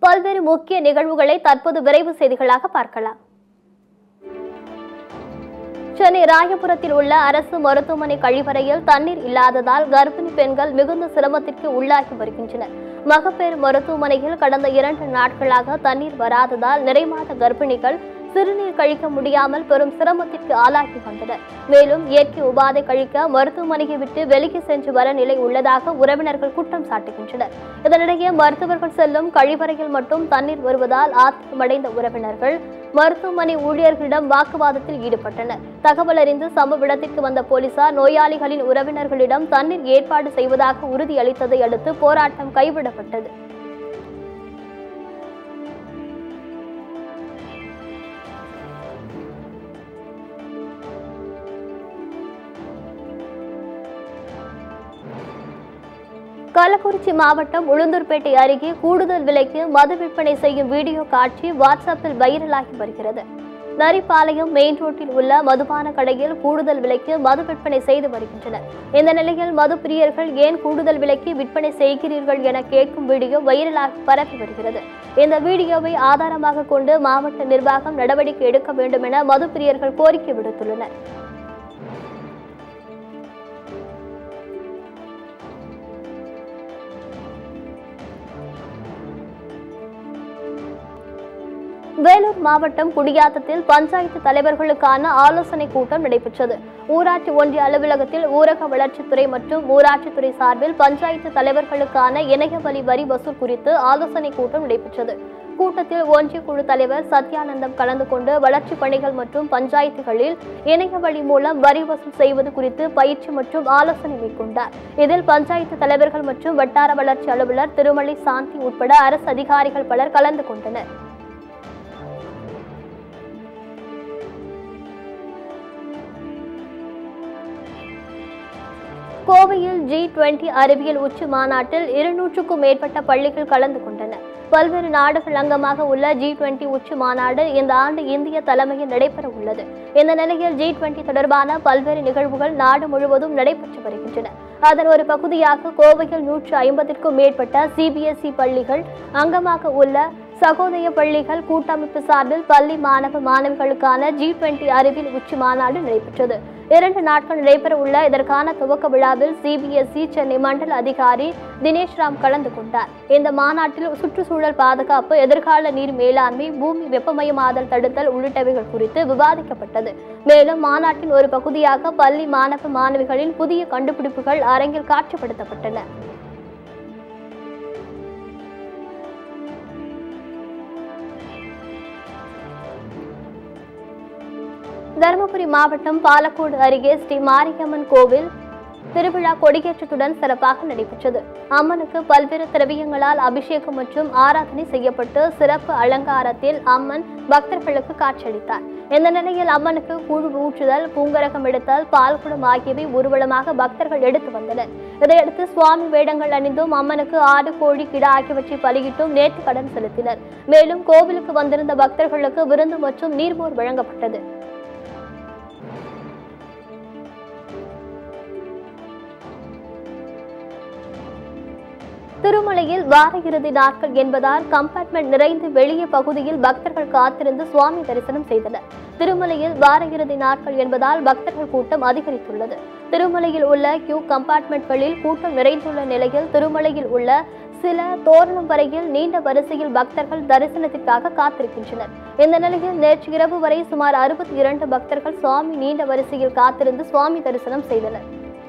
பல்வேறு முக்கிய நிகழ்வுகளை தற்போது விரைவு செய்திகளாக பார்க்கலாம் சென்னை ராயபுரத்தில் உள்ள அரசு மருத்துவமனை கழிவறையில் தண்ணீர் இல்லாததால் கர்ப்பிணி பெண்கள் மிகுந்த சிரமத்திற்கு உள்ளாகி வருகின்றனர் மகப்பேறு மருத்துவமனையில் கடந்த இரண்டு நாட்களாக தண்ணீர் வராததால் நிறைமாத கர்ப்பிணிகள் சிறுநீர் கழிக்க முடியாமல் பெரும் சிரமத்திற்கு ஆளாகி வந்தனர் மேலும் இயற்கை உபாதை கழிக்க மருத்துவமனையை விட்டு வெளியே சென்று வர நிலை உள்ளதாக உறவினர்கள் குற்றம் சாட்டுகின்றனர் இதனிடையே மருத்துவர்கள் செல்லும் கழிவறையில் மட்டும் தண்ணீர் வருவதால் ஆத்திரமடைந்த உறவினர்கள் மருத்துவமனை ஊழியர்களிடம் வாக்குவாதத்தில் ஈடுபட்டனர் தகவல் அறிந்து சம்பவ இடத்திற்கு வந்த போலீசார் நோயாளிகளின் உறவினர்களிடம் தண்ணீர் ஏற்பாடு செய்வதாக உறுதியளித்ததை அடுத்து போராட்டம் கைவிடப்பட்டது கள்ளக்குறிச்சி மாவட்டம் உளுந்தூர்பேட்டை அருகே கூடுதல் விலைக்கு மது விற்பனை செய்யும் வீடியோ காட்சி வாட்ஸ்அப்பில் வைரலாகி வருகிறது நரிப்பாளையம் மெயின் ரோட்டில் உள்ள மதுபான கடையில் கூடுதல் விலைக்கு மது விற்பனை செய்து வருகின்றனர் இந்த நிலையில் மது பிரியர்கள் ஏன் கூடுதல் விலைக்கு விற்பனை செய்கிறீர்கள் என கேட்கும் வீடியோ வைரலாகி பரப்பி வருகிறது இந்த வீடியோவை ஆதாரமாக கொண்டு மாவட்ட நிர்வாகம் நடவடிக்கை எடுக்க வேண்டும் என மது பிரியர்கள் கோரிக்கை விடுத்துள்ளனர் வேலூர் மாவட்டம் குடியாத்தத்தில் பஞ்சாயத்து தலைவர்களுக்கான ஆலோசனை கூட்டம் நடைபெற்றது ஊராட்சி ஒன்றிய அலுவலகத்தில் ஊரக வளர்ச்சித்துறை மற்றும் ஊராட்சித்துறை சார்பில் பஞ்சாயத்து தலைவர்களுக்கான இணையவழி வரி வசூல் குறித்து ஆலோசனை கூட்டம் நடைபெற்றது கூட்டத்தில் ஒன்றிய குழு தலைவர் சத்யானந்தம் கலந்து கொண்டு வளர்ச்சிப் பணிகள் மற்றும் பஞ்சாயத்துகளில் இணைய வழி மூலம் வரி வசூல் செய்வது குறித்து பயிற்சி மற்றும் ஆலோசனை மேற்கொண்டார் இதில் பஞ்சாயத்து தலைவர்கள் மற்றும் வட்டார வளர்ச்சி அலுவலர் திருமலை சாந்தி உட்பட அரசு அதிகாரிகள் பலர் கலந்து கொண்டனர் கோவையில் ஜி டுவெண்டி அறிவியல் உச்சி மாநாட்டில் இருநூற்றுக்கும் மேற்பட்ட பள்ளிகள் கலந்து கொண்டன பல்வேறு நாடுகள் அங்கமாக உள்ள ஜி டுவெண்டி உச்சி மாநாடு இந்த ஆண்டு இந்திய தலைமையில் நடைபெற உள்ளது இந்த நிலையில் ஜி டுவெண்டி தொடர்பான பல்வேறு நிகழ்வுகள் நாடு முழுவதும் நடைபெற்று வருகின்றன அதன் ஒரு பகுதியாக கோவையில் நூற்று ஐம்பதிற்கும் மேற்பட்ட சிபிஎஸ்இ பள்ளிகள் அங்கமாக உள்ள சகோதய பள்ளிகள் கூட்டமைப்பு சார்பில் பள்ளி மாணவ மாணவிகளுக்கான ஜி டுவெண்டி அறிவியல் உச்சி மாநாடு நடைபெற்றது இரண்டு நாட்கள் நடைபெற உள்ள இதற்கான துவக்க விழாவில் சிபிஎஸ்இ சென்னை மண்டல அதிகாரி தினேஷ் ராம் கலந்து கொண்டார் இந்த மாநாட்டில் சுற்றுச்சூழல் பாதுகாப்பு எதிர்கால நீர் மேலாண்மை பூமி வெப்பமயமாதல் தடுத்தல் உள்ளிட்டவைகள் குறித்து விவாதிக்கப்பட்டது மேலும் மாநாட்டின் ஒரு பகுதியாக பள்ளி மாணவ மாணவிகளின் புதிய கண்டுபிடிப்புகள் அரங்கில் காட்சிப்படுத்தப்பட்டன தருமபுரி மாவட்டம் பாலக்கோடு அருகே ஸ்ரீ மாரியம்மன் கோவில் திருவிழா கொடியேற்றத்துடன் சிறப்பாக நடைபெற்றது அம்மனுக்கு பல்வேறு திரவியங்களால் அபிஷேகம் மற்றும் ஆராதனை செய்யப்பட்டு சிறப்பு அலங்காரத்தில் அம்மன் பக்தர்களுக்கு காட்சியளித்தார் இந்த நிலையில் அம்மனுக்கு கூழ் ஊற்றுதல் பூங்கரகம் எடுத்தல் பால்குடம் ஆகியவை ஊர்வலமாக பக்தர்கள் எடுத்து வந்தனர் இதையடுத்து சுவாமி வேடங்கள் அணிந்தும் அம்மனுக்கு ஆடு கோழி கிடா ஆகியவற்றை பலியிட்டும் நேர்த்தி கடன் செலுத்தினர் மேலும் கோவிலுக்கு வந்திருந்த பக்தர்களுக்கு விருந்து மற்றும் நீர்மோர் வழங்கப்பட்டது திருமலையில் வார இறுதி நாட்கள் என்பதால் கம்பார்ட்மெண்ட் நிறைந்து வெளியே பகுதியில் பக்தர்கள் காத்திருந்து சுவாமி தரிசனம் செய்தனர் திருமலையில் வார இறுதி நாட்கள் என்பதால் பக்தர்கள் கூட்டம் அதிகரித்துள்ளது திருமலையில் உள்ள கியூ கம்பார்ட்மெண்ட்களில் கூட்டம் நிறைந்துள்ள நிலையில் திருமலையில் உள்ள சில தோரணம் வரையில் நீண்ட வரிசையில் பக்தர்கள் தரிசனத்திற்காக காத்திருக்கின்றனர் இந்த நிலையில் நேற்று இரவு வரை சுமார் அறுபத்தி இரண்டு பக்தர்கள் சுவாமி நீண்ட வரிசையில் காத்திருந்து சுவாமி தரிசனம் செய்தனர்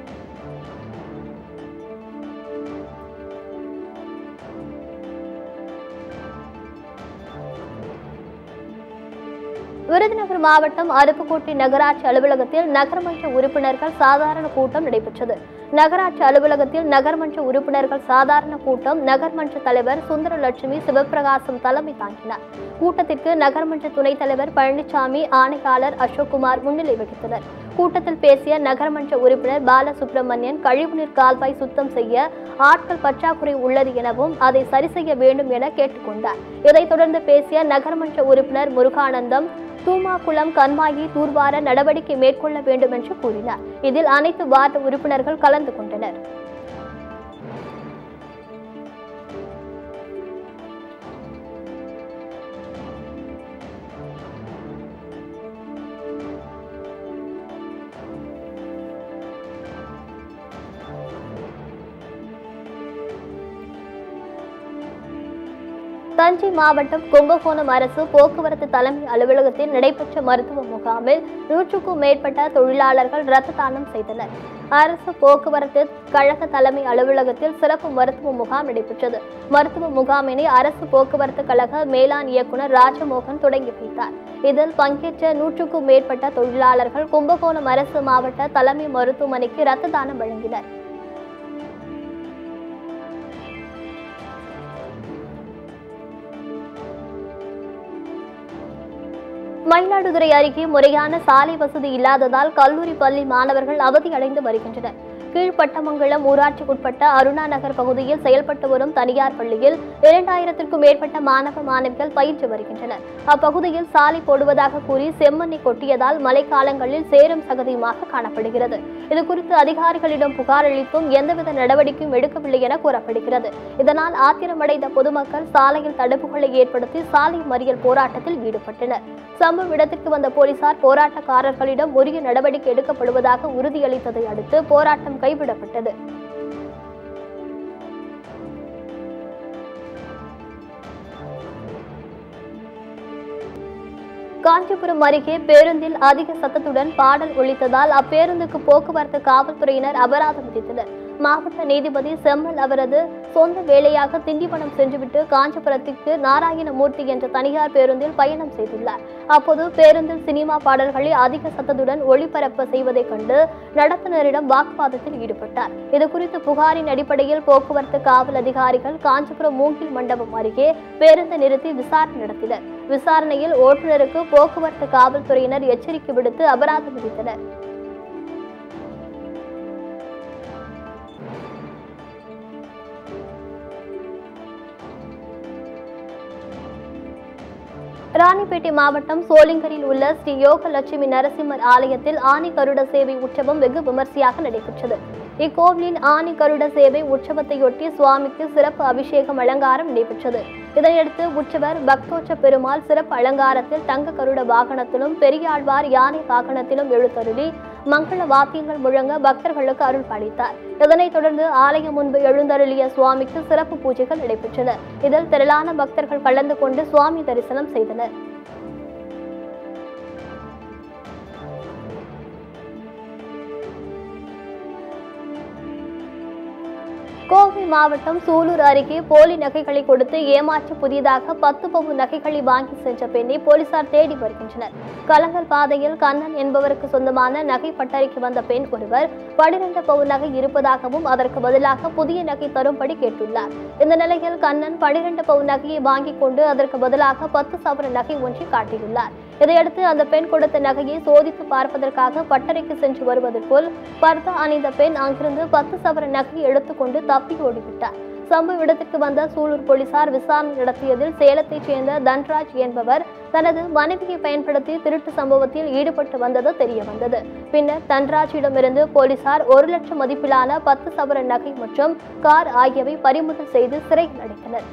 விருதுநகர் மாவட்டம் அருப்புக்கோட்டை நகராட்சி அலுவலகத்தில் நகர்மன்ற உறுப்பினர்கள் சாதாரண கூட்டம் நடைபெற்றது நகராட்சி அலுவலகத்தில் நகர்மன்ற உறுப்பினர்கள் சாதாரண கூட்டம் நகர்மன்ற தலைவர் சுந்தரலட்சுமி சிவபிரகாசம் தலைமை தாங்கினார் கூட்டத்திற்கு நகர்மன்ற துணைத் தலைவர் பழனிசாமி ஆணையாளர் அசோக்குமார் முன்னிலை வகித்தனர் கூட்டத்தில் பேசிய நகர்மன்ற உறுப்பினர் பாலசுப்ரமணியன் கழிவுநீர் கால்வாய் சுத்தம் செய்ய ஆட்கள் பற்றாக்குறை உள்ளது எனவும் அதை சரி செய்ய வேண்டும் என கேட்டுக்கொண்டார் இதைத் தொடர்ந்து பேசிய நகர்மன்ற உறுப்பினர் முருகானந்தம் தூமாக்குளம் கண்மாயை தூர்வார நடவடிக்கை மேற்கொள்ள வேண்டும் என்று கூறினார் இதில் அனைத்து வார்டு உறுப்பினர்கள் கலந்து கொண்டனர் தஞ்சை மாவட்டம் கும்பகோணம் அரசு போக்குவரத்து தலைமை அலுவலகத்தில் நடைபெற்ற மருத்துவ முகாமில் நூற்றுக்கும் மேற்பட்ட தொழிலாளர்கள் இரத்த தானம் செய்தனர் அரசு போக்குவரத்து கழக தலைமை அலுவலகத்தில் சிறப்பு மருத்துவ முகாம் நடைபெற்றது மருத்துவ முகாமினை அரசு போக்குவரத்து கழக மேலாண் இயக்குனர் ராஜமோகன் தொடங்கி வைத்தார் இதில் பங்கேற்ற நூற்றுக்கும் மேற்பட்ட தொழிலாளர்கள் கும்பகோணம் அரசு மாவட்ட தலைமை மருத்துவமனைக்கு இரத்த தானம் வழங்கினர் மயிலாடுதுறை அருகே முறையான சாலை வசதி இல்லாததால் கல்லூரி பள்ளி மாணவர்கள் அவதியடைந்து வருகின்றனர் கீழ்பட்டமங்கலம் ஊராட்சிக்குட்பட்ட அருணா நகர் பகுதியில் செயல்பட்டு வரும் தனியார் பள்ளியில் இரண்டாயிரத்திற்கும் மேற்பட்ட மாணவ மாணவிகள் பயின்று வருகின்றனர் அப்பகுதியில் சாலை போடுவதாக கூறி செம்மண்ணை கொட்டியதால் மழைக்காலங்களில் சேரும் சகதியுமாக காணப்படுகிறது இது குறித்து அதிகாரிகளிடம் புகார் அளித்தும் எந்தவித நடவடிக்கையும் எடுக்கவில்லை என கூறப்படுகிறது இதனால் ஆத்திரமடைந்த பொதுமக்கள் சாலையில் தடுப்புகளை ஏற்படுத்தி சாலை மறியல் போராட்டத்தில் ஈடுபட்டனர் சம்பவ இடத்திற்கு வந்த போலீசார் போராட்டக்காரர்களிடம் உரிய நடவடிக்கை எடுக்கப்படுவதாக உறுதியளித்ததை அடுத்து போராட்டம் கைவிடப்பட்டது காஞ்சிபுரம் அருகே பேருந்தில் அதிக சத்தத்துடன் பாடல் ஒலித்ததால் அப்பேருந்துக்கு போக்குவரத்து காவல்துறையினர் அபராதம் விதித்தனர் மாவட்ட நீதிபதி செம்மல் அவரது சொந்த வேலையாக திண்டிவனம் சென்றுவிட்டு காஞ்சிபுரத்திற்கு நாராயணமூர்த்தி என்ற தனியார் பேருந்தில் பயணம் செய்துள்ளார் அப்போது பேருந்தில் சினிமா பாடல்களை அதிக சத்தத்துடன் ஒளிபரப்ப செய்வதைக் கண்டு நடத்துனரிடம் வாக்குவாதத்தில் ஈடுபட்டார் இதுகுறித்து புகாரின் அடிப்படையில் போக்குவரத்து காவல் அதிகாரிகள் காஞ்சிபுரம் மூங்கில் மண்டபம் அருகே பேருந்து நிறுத்தி விசாரணை நடத்தினர் விசாரணையில் ஓட்டுநருக்கு போக்குவரத்து காவல்துறையினர் எச்சரிக்கை விடுத்து அபராதம் விதித்தனர் ராணிப்பேட்டை மாவட்டம் சோளிங்கரில் உள்ள ஸ்ரீ யோக லட்சுமி நரசிம்மர் ஆலயத்தில் ஆனி கருட சேவை உற்சவம் வெகு விமர்சையாக நடைபெற்றது இக்கோவிலின் ஆனி கருட சேவை உற்சவத்தையொட்டி சுவாமிக்கு சிறப்பு அபிஷேகம் அலங்காரம் நடைபெற்றது இதனையடுத்து உற்சவர் பக்தோச்ச பெருமாள் சிறப்பு அலங்காரத்தில் தங்க கருட வாகனத்திலும் பெரியாழ்வார் யானை வாகனத்திலும் எழுத்தருளி மங்கள வாத்தியங்கள் முழங்க பக்தர்களுக்கு அருள் பாலித்தார் இதனைத் தொடர்ந்து ஆலயம் முன்பு எழுந்தருளிய சுவாமிக்கு சிறப்பு பூஜைகள் நடைபெற்றன இதில் திரளான பக்தர்கள் கலந்து கொண்டு சுவாமி தரிசனம் செய்தனர் கோவை மாவட்டம் சூலூர் அருகே போலி நகைகளை கொடுத்து ஏமாற்றி புதிதாக பத்து பவுன் நகைகளை வாங்கி சென்ற பெண்ணை போலீசார் தேடி வருகின்றனர் கலங்கல் பாதையில் கண்ணன் என்பவருக்கு சொந்தமான நகை பட்டறைக்கு வந்த பெண் ஒருவர் பனிரெண்டு பவுன் நகை இருப்பதாகவும் அதற்கு பதிலாக புதிய நகை தரும்படி கேட்டுள்ளார் இந்த நிலையில் கண்ணன் பனிரெண்டு பவுன் நகையை வாங்கிக் கொண்டு அதற்கு பதிலாக பத்து சவர நகை ஒன்றை காட்டியுள்ளார் இதையடுத்து அந்த பெண் கொடுத்த நகையை சோதித்து பார்ப்பதற்காக பட்டறைக்கு சென்று வருவதற்குள் பர்தா அணிந்த பெண் அங்கிருந்து பத்து சவர நகையை எடுத்துக்கொண்டு தப்பி ஓடிவிட்டார் சம்பவ இடத்திற்கு வந்த சூலூர் போலீசார் விசாரணை நடத்தியதில் சேலத்தைச் சேர்ந்த தன்ராஜ் என்பவர் தனது மனைவியை பயன்படுத்தி திருட்டு சம்பவத்தில் ஈடுபட்டு வந்தது தெரிய வந்தது பின்னர் தன்ராஜிடமிருந்து போலீசார் ஒரு லட்சம் மதிப்பிலான பத்து சவர நகை மற்றும் கார் ஆகியவை பறிமுதல் செய்து சிறையில் அடைத்தனர்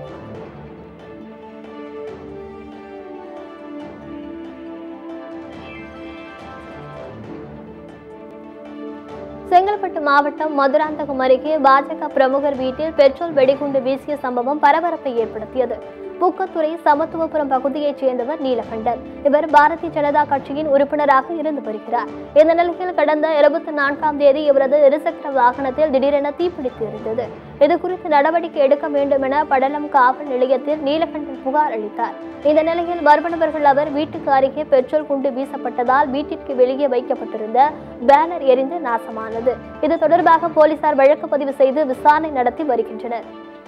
செங்கல்பட்டு மாவட்டம் மதுராந்தகம் அருகே பாஜக பிரமுகர் வீட்டில் பெட்ரோல் வெடிகுண்டு வீசிய சம்பவம் பரபரப்பை ஏற்படுத்தியது புக்கத்துறை சமத்துவபுரம் பகுதியைச் சேர்ந்தவர் நீலகண்டன் இவர் பாரதிய ஜனதா கட்சியின் உறுப்பினராக இருந்து வருகிறார் இந்த நிலையில் கடந்த இருபத்தி நான்காம் தேதி இவரது இருசக்கர வாகனத்தில் திடீரென தீப்பிடித்து இருந்தது இது குறித்து நடவடிக்கை எடுக்க வேண்டும் என படலம் காவல் நிலையத்தில் நீலகண்டன் புகார் அளித்தார் இந்த நிலையில் மர்மணவர்கள் அவர் வீட்டுக்கு அருகே பெட்ரோல் குண்டு வீசப்பட்டதால் வீட்டிற்கு வெளியே வைக்கப்பட்டிருந்த பேனர் எரிந்து நாசமானது இது தொடர்பாக போலீசார் வழக்கு பதிவு செய்து விசாரணை நடத்தி வருகின்றனர்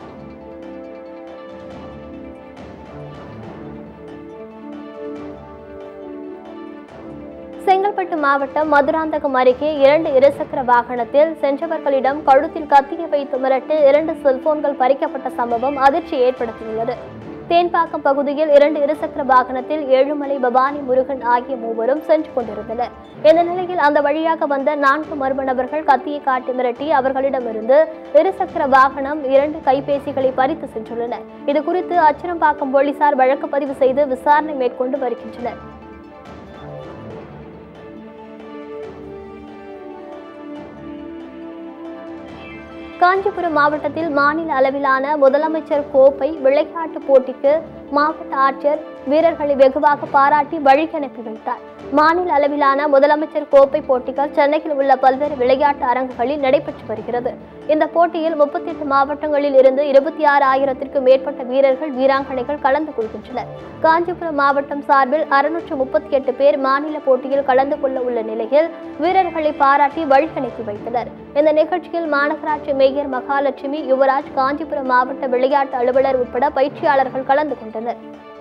செங்கல்பட்டு மாவட்டம் மதுராந்தகம் அருகே இரண்டு இருசக்கர வாகனத்தில் சென்றவர்களிடம் கழுத்தில் கத்தியை வைத்து மிரட்டு இரண்டு செல்போன்கள் பறிக்கப்பட்ட சம்பவம் அதிர்ச்சி ஏற்படுத்தியுள்ளது தேன்பாக்கம் பகுதியில் இரண்டு இருசக்கர வாகனத்தில் ஏழுமலை பவானி முருகன் ஆகிய மூவரும் சென்று கொண்டிருந்தனர் இந்த நிலையில் அந்த வழியாக வந்த நான்கு மர்ம நபர்கள் கத்தியை காட்டி மிரட்டி அவர்களிடமிருந்து இருசக்கர வாகனம் இரண்டு கைபேசிகளை பறித்து சென்றுள்ளனர் இது குறித்து அச்சரம்பாக்கம் போலீசார் வழக்கு பதிவு செய்து விசாரணை மேற்கொண்டு வருகின்றனர் காஞ்சிபுரம் மாவட்டத்தில் மாநில அளவிலான முதலமைச்சர் கோப்பை விளையாட்டு போட்டிக்கு மாவட்ட ஆட்சியர் வீரர்களை வெகுவாக பாராட்டி வழி அனுப்பி வைத்தார் மாநில அளவிலான முதலமைச்சர் கோப்பை போட்டிகள் சென்னையில் உள்ள பல்வேறு விளையாட்டு அரங்குகளில் நடைபெற்று வருகிறது இந்த போட்டியில் முப்பத்தி எட்டு மாவட்டங்களில் இருந்து இருபத்தி ஆறு ஆயிரத்திற்கும் மேற்பட்ட வீரர்கள் வீராங்கனைகள் கலந்து கொள்கின்றனர் காஞ்சிபுரம் மாவட்டம் சார்பில் அறுநூற்று முப்பத்தி எட்டு பேர் மாநில போட்டியில் கலந்து கொள்ள உள்ள நிலையில் வீரர்களை பாராட்டி வழி அனுப்பி வைத்தனர் இந்த நிகழ்ச்சியில் மாநகராட்சி மேயர் மகாலட்சுமி யுவராஜ் காஞ்சிபுரம் மாவட்ட விளையாட்டு அலுவலர் உட்பட பயிற்சியாளர்கள் கலந்து கொண்டனர்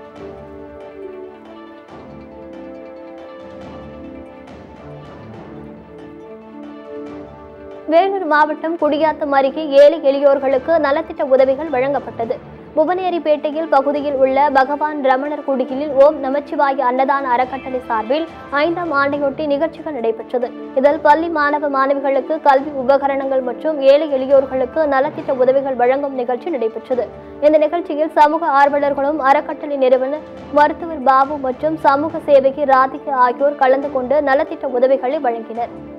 வேலூர் மாவட்டம் குடியாத்தம் அருகே ஏழை எளியோர்களுக்கு நலத்திட்ட உதவிகள் வழங்கப்பட்டது புவனேரிப்பேட்டையில் பகுதியில் உள்ள பகவான் ரமணர் குடியில் ஓம் நமச்சிவாய அன்னதான அறக்கட்டளை சார்பில் ஐந்தாம் ஆண்டையொட்டி நிகழ்ச்சிகள் நடைபெற்றது இதில் பள்ளி மாணவ மாணவிகளுக்கு கல்வி உபகரணங்கள் மற்றும் ஏழை எளியோர்களுக்கு நலத்திட்ட உதவிகள் வழங்கும் நிகழ்ச்சி நடைபெற்றது இந்த நிகழ்ச்சியில் சமூக ஆர்வலர்களும் அறக்கட்டளை நிறுவனர் மருத்துவர் பாபு மற்றும் சமூக சேவகி ராதிகா ஆகியோர் கலந்து கொண்டு நலத்திட்ட உதவிகளை வழங்கினர்